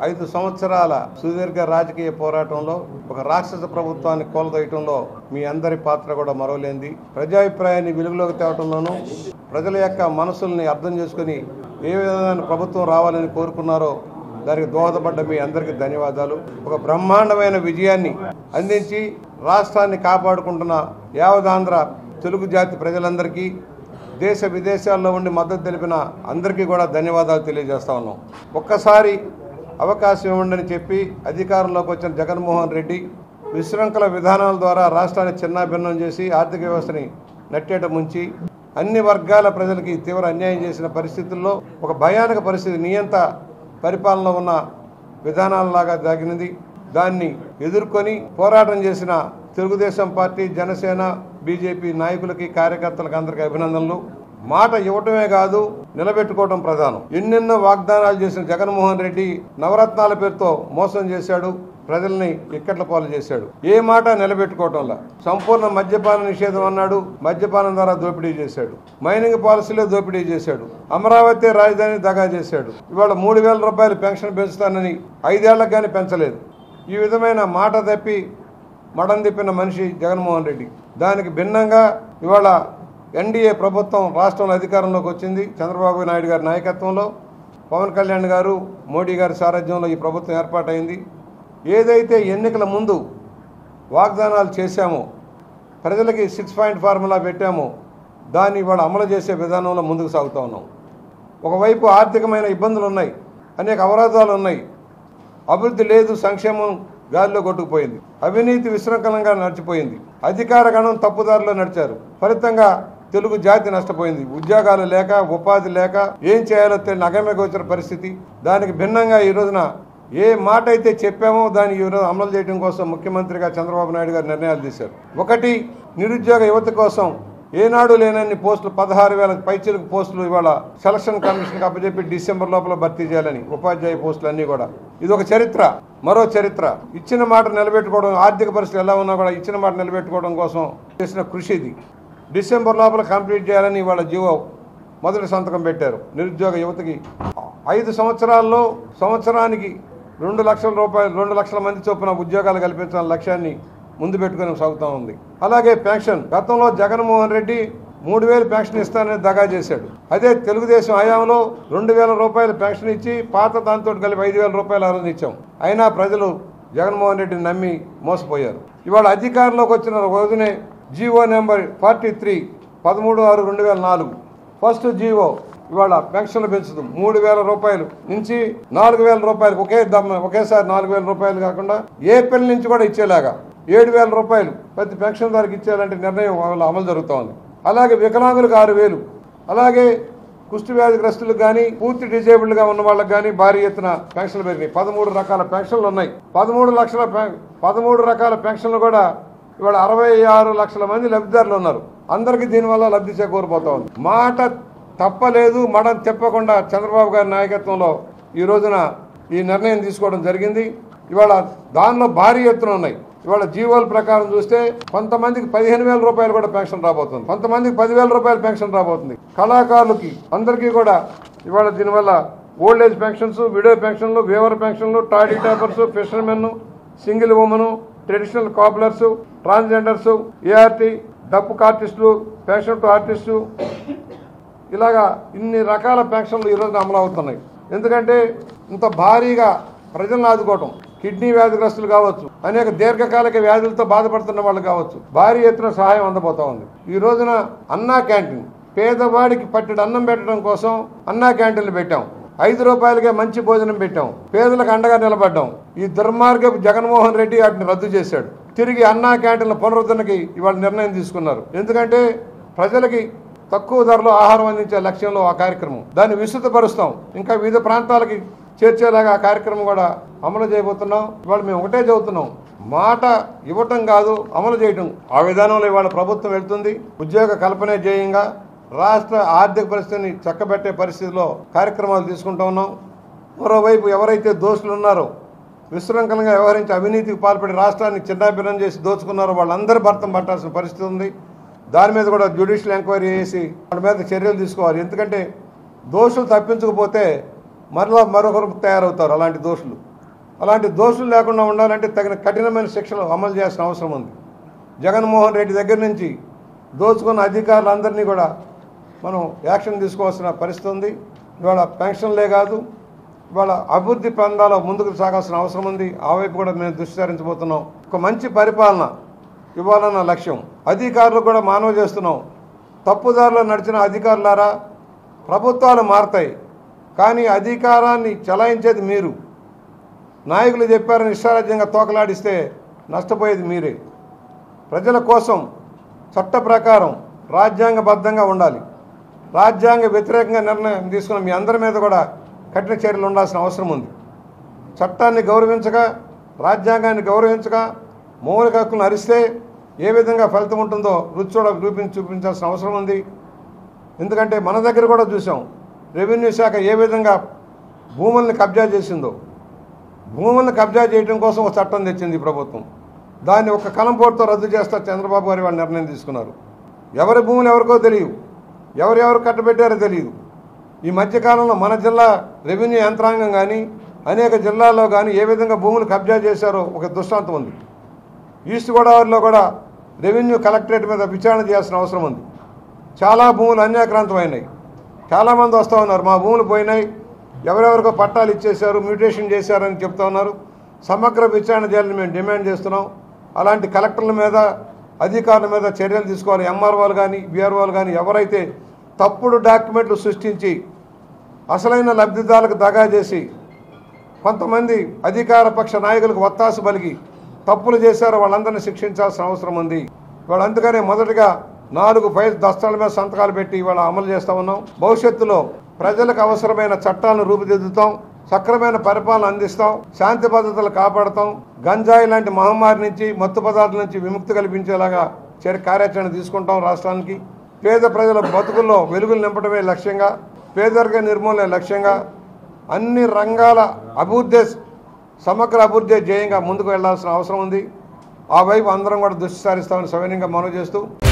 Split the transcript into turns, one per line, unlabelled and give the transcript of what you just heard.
ఐదు సంవత్సరాల సుదీర్ఘ రాజకీయ పోరాటంలో ఒక రాక్షస ప్రభుత్వాన్ని కోలదొయటంలో మీ అందరి పాత్ర కూడా మరవలేంది ప్రజాభిప్రాయాన్ని వెలుగులోకి తేవటంలోనూ ప్రజల యొక్క మనసుల్ని అర్థం చేసుకుని ఏ విధమైన ప్రభుత్వం రావాలని కోరుకున్నారో దానికి దోహదపడ్డ మీ అందరికీ ధన్యవాదాలు ఒక బ్రహ్మాండమైన విజయాన్ని అందించి రాష్ట్రాన్ని కాపాడుకుంటున్న యావదాంధ్ర తెలుగు జాతి ప్రజలందరికీ దేశ విదేశాల్లో ఉండి మద్దతు తెలిపిన అందరికీ కూడా ధన్యవాదాలు తెలియజేస్తా ఉన్నాం ఒక్కసారి అవకాశం ఇవ్వండి చెప్పి అధికారంలోకి వచ్చిన జగన్మోహన్ రెడ్డి విశృంఖల విధానాల ద్వారా రాష్ట్రాన్ని చిన్నాభిన్నం చేసి ఆర్థిక వ్యవస్థని నట్టేట ముంచి అన్ని వర్గాల ప్రజలకి తీవ్ర అన్యాయం చేసిన పరిస్థితుల్లో ఒక భయానక పరిస్థితి నియంత పరిపాలన ఉన్న విధానాలలాగా జరిగినది దాన్ని ఎదుర్కొని పోరాటం చేసిన తెలుగుదేశం పార్టీ జనసేన బీజేపీ నాయకులకి కార్యకర్తలకు అందరికీ అభినందనలు మాట ఇవ్వటమే కాదు నిలబెట్టుకోవడం ప్రధానం ఎన్నెన్నో వాగ్దానాలు చేసిన జగన్మోహన్ రెడ్డి నవరత్నాల పేరుతో మోసం చేశాడు ప్రజల్ని ఇక్కట్ల పాలు చేశాడు ఏ మాట నిలబెట్టుకోవటంలా సంపూర్ణ మద్యపాన నిషేధం అన్నాడు మద్యపానం ద్వారా దోపిడీ చేశాడు మైనింగ్ పాలసీలో దోపిడీ చేశాడు అమరావతి రాజధాని దగా చేశాడు ఇవాళ మూడు వేల రూపాయలు పెన్షన్ పెంచుతానని ఐదేళ్లకు కానీ పెంచలేదు ఈ విధమైన మాట తప్పి మడం తిప్పిన మనిషి జగన్మోహన్ రెడ్డి దానికి భిన్నంగా ఇవాళ ఎన్డీఏ ప్రభుత్వం రాష్ట్రంలో అధికారంలోకి వచ్చింది చంద్రబాబు నాయుడు గారి నాయకత్వంలో పవన్ కళ్యాణ్ గారు మోడీ గారి సారథ్యంలో ఈ ప్రభుత్వం ఏర్పాటైంది ఏదైతే ఎన్నికల ముందు వాగ్దానాలు చేశామో ప్రజలకి సిక్స్ పాయింట్ ఫార్ములా పెట్టామో దాన్ని ఇవాళ అమలు చేసే విధానంలో ముందుకు సాగుతూ ఉన్నాం ఒకవైపు ఆర్థికమైన ఇబ్బందులు ఉన్నాయి అనేక అవరోధాలు ఉన్నాయి అభివృద్ధి లేదు సంక్షేమం గాలిలో కొట్టుకుపోయింది అవినీతి విశృంఖలంగా నడిచిపోయింది అధికార గణం తప్పుదారిలో నడిచారు ఫలితంగా తెలుగు జాతి నష్టపోయింది ఉద్యోగాలు లేక ఉపాధి లేక ఏం చేయాలో తెలియని అగమ్య గోచర పరిస్థితి దానికి భిన్నంగా ఈ రోజున ఏ మాట అయితే చెప్పామో దాన్ని ఈ రోజు అమలు చేయడం కోసం ముఖ్యమంత్రిగా చంద్రబాబు నాయుడు గారు నిర్ణయాలు తీశారు ఒకటి నిరుద్యోగ యువత కోసం ఏనాడు లేనన్ని పోస్టులు పదహారు వేల పైచిలకు పోస్టులు ఇవాళ సెలక్షన్ కమిషన్కి అప్పచెప్పి డిసెంబర్ లోపల భర్తీ చేయాలని ఉపాధ్యాయ పోస్టులు అన్నీ కూడా ఇది ఒక చరిత్ర మరో చరిత్ర ఇచ్చిన మాట నిలబెట్టుకోవడం ఆర్థిక పరిస్థితి ఎలా ఉన్నా కూడా ఇచ్చిన మాట నిలబెట్టుకోవడం కోసం చేసిన కృషి ఇది డిసెంబర్ లోపల కంప్లీట్ చేయాలని ఇవాళ జీవో మొదటి సంతకం పెట్టారు నిరుద్యోగ యువతకి ఐదు సంవత్సరాల్లో సంవత్సరానికి రెండు లక్షల రూపాయలు రెండు లక్షల మంది చొప్పున ఉద్యోగాలు కల్పించాలన్న లక్ష్యాన్ని ముందు పెట్టుకుని సాగుతూ ఉంది అలాగే పెన్షన్ గతంలో జగన్మోహన్ రెడ్డి మూడు వేలు పెన్షన్ ఇస్తానని దగా చేశాడు అదే తెలుగుదేశం హయాంలో రెండు వేల రూపాయలు పెన్షన్ ఇచ్చి పాత దాంతో కలిపి ఐదు వేల రూపాయలు ఆ రోజు ఇచ్చాం అయినా ప్రజలు జగన్మోహన్ రెడ్డిని నమ్మి మోసపోయారు ఇవాళ అధికారంలోకి వచ్చిన రోజునే జీవో నెంబర్ ఫార్టీ త్రీ పదమూడు ఆరు రెండు వేల నాలుగు ఫస్ట్ జీవో ఇవాళ పెన్షన్లు పెంచుతాం మూడు వేల రూపాయలు నుంచి నాలుగు వేల రూపాయలు ఒకే దమ్మ ఒకేసారి నాలుగు వేల రూపాయలు కాకుండా ఏప్రిల్ నుంచి కూడా ఇచ్చేలాగా ఏడు వేల రూపాయలు ప్రతి పెన్షన్ దానికి ఇచ్చేయాలంటే నిర్ణయం వాళ్ళ అమలు జరుగుతూ ఉంది అలాగే వికలాంగులకు ఆరు వేలు అలాగే కుష్టి వ్యాధిగ్రస్తులకు కానీ పూర్తి డిజేబుల్డ్ గా ఉన్న వాళ్ళకి కానీ భారీ ఎత్తున పెన్షన్లు పెరిగినాయి పదమూడు రకాల పెన్షన్లు ఉన్నాయి పదమూడు లక్షల పెన్- పదమూడు రకాల పెన్షన్లు కూడా ఇవాళ అరవై ఆరు లక్షల మంది లబ్ధిదారులు ఉన్నారు అందరికీ దీనివల్ల లబ్ధి చేకూరిపోతా ఉంది మాట తప్పలేదు మడం తిప్పకుండా చంద్రబాబు గారి నాయకత్వంలో ఈ రోజున ఈ నిర్ణయం తీసుకోవడం జరిగింది ఇవాళ దానిలో భారీ ఎత్తున ఉన్నాయి ఇవాళ జీవోల ప్రకారం చూస్తే కొంతమందికి పదిహేను వేల రూపాయలు కూడా పెన్షన్ రాబోతుంది కొంతమందికి పదివేల రూపాయల పెన్షన్ రాబోతుంది కళాకారులకి అందరికీ కూడా ఇవాళ దీనివల్ల ఓల్డ్ ఏజ్ పెన్షన్స్ విడో పెన్షన్లు వేవర్ పెన్షన్లు toddy tappers fishermen single women traditional cobblers transgenders ART డప్పు ఆర్టిస్టులు పెన్షన్ టు ఆర్టిస్టు ఇలాగా ఇన్ని రకాల పెన్షన్లు ఈరోజు అమలు అవుతున్నాయి ఎందుకంటే ఇంత భారీగా ప్రజలను ఆదుకోవటం కిడ్నీ వ్యాధిగ్రస్తులు కావచ్చు అనేక దీర్ఘకాలిక వ్యాధులతో బాధపడుతున్న వాళ్ళు కావచ్చు భారీ ఎత్తున సహాయం అందబోతా ఉంది ఈ రోజున అన్నా క్యాంటీన్ పేదవాడికి పట్టెడు అన్నం పెట్టడం కోసం అన్నా క్యాంటీన్లు పెట్టాం ఐదు రూపాయలకే మంచి భోజనం పెట్టాం పేదలకు అండగా నిలబడ్డాం ఈ దుర్మార్గపు జగన్మోహన్ రెడ్డి వాటిని రద్దు చేశాడు తిరిగి అన్నా క్యాంటీన్ల పునరుద్ధరణకి ఇవాళ నిర్ణయం తీసుకున్నారు ఎందుకంటే ప్రజలకి తక్కువ ధరలో ఆహారం అందించే లక్ష్యంలో ఆ కార్యక్రమం దాన్ని విస్తృతపరుస్తాం ఇంకా వివిధ ప్రాంతాలకి చేర్చేలాగా ఆ కార్యక్రమం కూడా అమలు చేయబోతున్నాం ఇవాళ మేము ఒకటే చదువుతున్నాం మాట ఇవ్వటం కాదు అమలు చేయటం ఆ విధానంలో ఇవాళ ప్రభుత్వం వెళ్తుంది ఉద్యోగ కల్పనే ధ్యేయంగా రాష్ట్ర ఆర్థిక పరిస్థితిని చక్కబెట్టే పరిస్థితిలో కార్యక్రమాలు తీసుకుంటూ ఉన్నాం మరోవైపు ఎవరైతే దోషులు ఉన్నారో విశృంఖలంగా వ్యవహరించి అవినీతికి పాల్పడి రాష్ట్రాన్ని చిన్నాభిన్నం చేసి దోచుకున్నారో వాళ్ళందరూ భర్తం పట్టాల్సిన పరిస్థితి ఉంది దాని మీద కూడా జ్యుడిషియల్ ఎంక్వైరీ చేసి వాళ్ళ మీద చర్యలు తీసుకోవాలి ఎందుకంటే దోషులు తప్పించకపోతే మరలా మరొకరు తయారవుతారు అలాంటి దోషులు అలాంటి దోషులు లేకుండా ఉండాలంటే తగిన కఠినమైన శిక్షలు అమలు చేయాల్సిన అవసరం ఉంది జగన్మోహన్ రెడ్డి దగ్గర నుంచి దోచుకున్న అధికారులందరినీ కూడా మనం యాక్షన్ తీసుకోవాల్సిన పరిస్థితి ఉంది ఇవాళ పెన్షన్లే కాదు ఇవాళ అభివృద్ధి ప్రాంతాల్లో ముందుకు సాగాల్సిన అవసరం ఉంది ఆ వైపు కూడా మేము దృష్టి సారించబోతున్నాం ఒక మంచి పరిపాలన ఇవ్వాలన్న లక్ష్యం అధికారులు కూడా మానవ చేస్తున్నాం తప్పుదారిలో నడిచిన అధికారులారా ప్రభుత్వాలు మారతాయి కానీ అధికారాన్ని చలాయించేది మీరు నాయకులు చెప్పారని ఇష్టారాజ్యంగా తోకలాడిస్తే నష్టపోయేది మీరే ప్రజల కోసం చట్ట ప్రకారం రాజ్యాంగబద్ధంగా ఉండాలి రాజ్యాంగ వ్యతిరేకంగా నిర్ణయం తీసుకున్న మీ అందరి మీద కూడా కఠిన చర్యలు ఉండాల్సిన అవసరం ఉంది చట్టాన్ని గౌరవించగా రాజ్యాంగాన్ని గౌరవించగా మౌలిక హక్కులను అరిస్తే ఏ విధంగా ఫలితం ఉంటుందో రుచి చూడ రూపించి చూపించాల్సిన అవసరం ఉంది ఎందుకంటే మన దగ్గర కూడా చూసాం రెవెన్యూ శాఖ ఏ విధంగా భూముల్ని కబ్జా చేసిందో భూములను కబ్జా చేయడం కోసం ఒక చట్టం తెచ్చింది ఈ ప్రభుత్వం దాన్ని ఒక కలంపోటుతో రద్దు చేస్తా చంద్రబాబు గారు వాళ్ళు నిర్ణయం తీసుకున్నారు ఎవరి భూములు ఎవరికో తెలియదు ఎవరెవరు కట్టబెట్టారో తెలియదు ఈ మధ్యకాలంలో మన జిల్లా రెవెన్యూ యంత్రాంగం కానీ అనేక జిల్లాల్లో కానీ ఏ విధంగా భూములు కబ్జా చేశారో ఒక దృష్టాంతం ఉంది ఈస్ట్ గోదావరిలో కూడా రెవెన్యూ కలెక్టరేట్ మీద విచారణ చేయాల్సిన అవసరం ఉంది చాలా భూములు అన్యాక్రాంతమైనాయి చాలామంది వస్తూ ఉన్నారు మా భూములు పోయినాయి ఎవరెవరికో పట్టాలు ఇచ్చేశారు మ్యూటేషన్ చేశారని చెప్తా ఉన్నారు సమగ్ర విచారణ చేయాలని మేము డిమాండ్ చేస్తున్నాం అలాంటి కలెక్టర్ల మీద అధికారుల మీద చర్యలు తీసుకోవాలి ఎంఆర్ఓలు కానీ బీఆర్ఓలు కానీ ఎవరైతే తప్పుడు డాక్యుమెంట్లు సృష్టించి అసలైన లబ్ధిదారులకు దగా చేసి కొంతమంది అధికార పక్ష నాయకులకు ఒత్తాసు బలిగి తప్పులు చేశారో వాళ్ళందరినీ శిక్షించాల్సిన అవసరం ఉంది వాళ్ళు అందుకనే మొదటగా నాలుగు పై దస్తాల మీద సంతకాలు పెట్టి ఇవాళ అమలు చేస్తా ఉన్నాం భవిష్యత్తులో ప్రజలకు అవసరమైన చట్టాలను రూపుదిద్దుతాం సక్రమైన పరిపాలన అందిస్తాం శాంతి భద్రతలు కాపాడతాం గంజాయి లాంటి మహమ్మారి నుంచి మత్తు పదార్థాల నుంచి విముక్తి కల్పించేలాగా చర్య కార్యాచరణ తీసుకుంటాం రాష్ట్రానికి పేద ప్రజల బతుకుల్లో వెలుగులు నింపడమే లక్ష్యంగా పేదరిక నిర్మూలన లక్ష్యంగా అన్ని రంగాల అభివృద్ధి సమగ్ర అభివృద్ధి ధ్యేయంగా ముందుకు వెళ్లాల్సిన అవసరం ఉంది ఆ వైపు అందరం కూడా దృష్టి సారిస్తామని సవినయంగా మనవి చేస్తూ